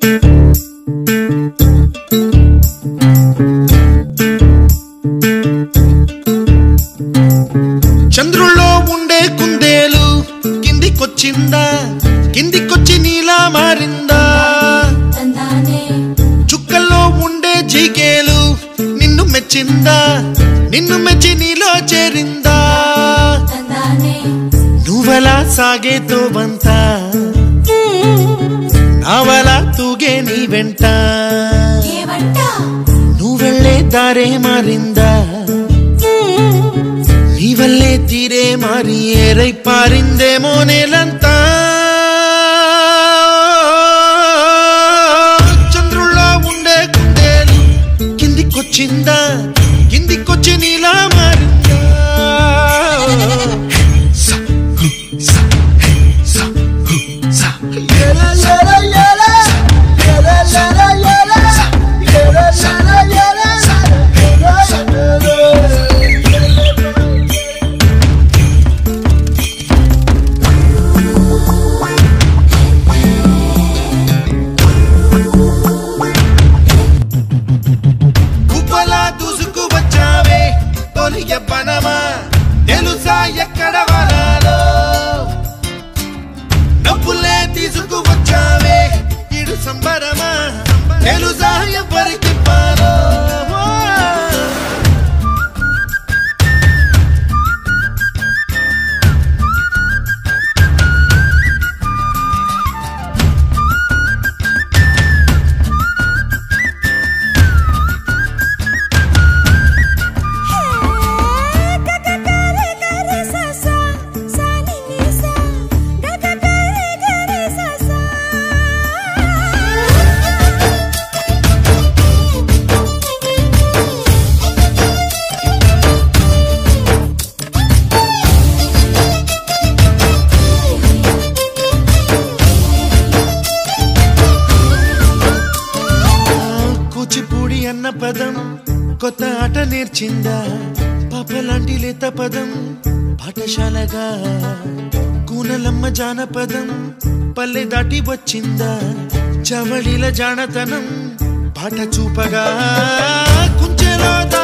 చంద్రుల్లో ఉండే కుందేలు కిందికొచ్చిందా కిందికొచ్చి నీలా మారిందా తందానే చుక్కల్లో ఉండే జిగేలు నిన్ను మెచ్చిందా నిన్ను మెచ్చి నీలో చేరిందా తందానే నువ్వలా సాగేతో బంత నావలా తూగే నీ వెంట ఏవంట నువ్వెళ్ళే దారే మారిందా నీ వల్లే తీరే మారి ఏరై పారిందేమో నేలంతా చంద్రుల్లో ఉండే కుందేలు కిందికొచ్చిందా కిందికొచ్చి నీలా మారిందా స, హు, స, హే, స, హు, స. కుప్పలా దూసుకు వచ్చావే తొలి ఎవ్వనమా తెలుసా ఎక్కడ వరాలో డబ్బులే తీసుకు వచ్చావే ఇడు సంబరమా తెలుసా ఎవరికి పాలో కూచిపూడి అన్న పదం కొత్త ఆట నేర్చిందా పాపలాంటి లేత పదం పాఠశాలగా కూనలమ్మ జానపదం పల్లె దాటి వచ్చిందా చవళిల జానతనం పాట చూపగా కుంచెలో దా